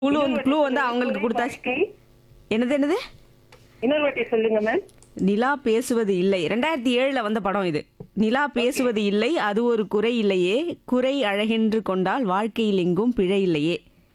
குழு வந்து குழு வந்து அவங்களுக்கு கொடுத்தாச்சு என்னது என்னது இன்னொரு வாட்டி சொல்லுங்க மேம் நிலா பேசுவது இல்லை ரெண்டாயிரத்தி ஏழுல வந்த படம் இது நிலா பேசுவது இல்லை அது ஒரு குறை இல்லையே குறை அழகென்று கொண்டால் வாழ்க்கையில் எங்கும் பிழை இல்லையே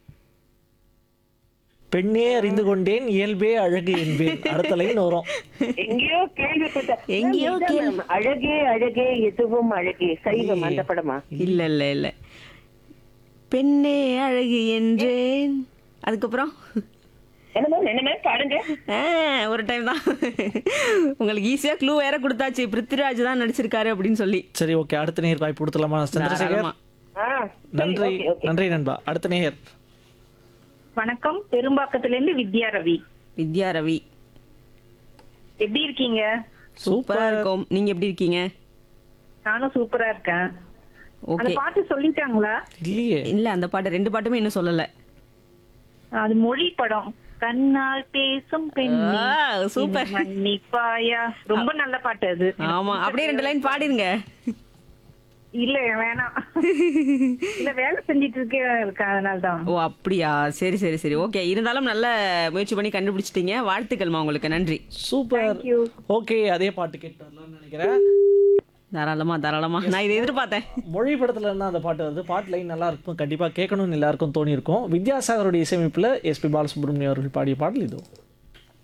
பெண்ணே அறிந்து கொண்டேன் இயல்பே அழகு என்பேன் அடுத்த லைன் வரும் எங்கேயோ கேள்விப்பட்ட எங்கேயோ Ma'am, இதான் ma'am. அழகே அழகே எதுவும் அழகே சைவம் அந்த படமா இல்ல இல்ல இல்ல பெண்ணே அழகு என்றேன் அதுக்கப்புறம் என்ன மேம் என்ன மேம் பாருங்க ஆ, ஒரு டைம் தான் உங்களுக்கு ஈஸியா க்ளூ வேற கொடுத்தாச்சு பிருத்திராஜ் தான் நடிச்சிருக்காரு அப்படின்னு சொல்லி சரி ஓகே அடுத்த நேர் வாய்ப்பு கொடுத்துலாமா சந்திரசேகர் தாராளமா. ஆ, சரி, நன்றி okay, okay. நன்றி நண்பா அடுத்த நேயர் வணக்கம் பெரும்பாக்கத்துல இருந்து வித்யா ரவி வித்யா ரவி எப்படி இருக்கீங்க சூப்பரா இருக்கும் நீங்க எப்படி இருக்கீங்க நானும் சூப்பரா இருக்கேன் அந்த ஓகே பாட்டு சொல்லிட்டாங்களா இல்லையே இல்ல அந்த பாட்டு ரெண்டு பாட்டுமே இன்னும் சொல்லல அது மொழி படம் கண்ணால் பேசும் பெண்ணி ஆ, சூப்பர் மன்னிப்பாயா ரொம்ப நல்ல பாட்டு அது ஆமா அப்படியே ரெண்டு லைன் பாடிருங்க இல்ல வேணாம் இல்ல வேலை செஞ்சிட்டு இருக்கே இருக்கேன் அதனாலதான் ஓ அப்படியா சரி சரி சரி ஓகே இருந்தாலும் நல்ல முயற்சி பண்ணி கண்டுபிடிச்சிட்டீங்க வாழ்த்துக்கள்மா உங்களுக்கு நன்றி சூப்பர் ஓகே அதே பாட்டு கேட்டு வரலாம்னு நினைக்கிறேன் தாராளமா தாராளமா நான் இதை எதிர்பார்த்தேன் மொழி படத்துல இருந்தா அந்த பாட்டு வருது பாட்டு லைன் நல்லா இருக்கும் கண்டிப்பா கேட்கணும்னு எல்லாருக்கும் தோணி இருக்கும் வித்யாசாகருடைய இசையமைப்புல எஸ்பி பாலசுப்ரமணியம் அவர்கள் பாடிய பாடல் இது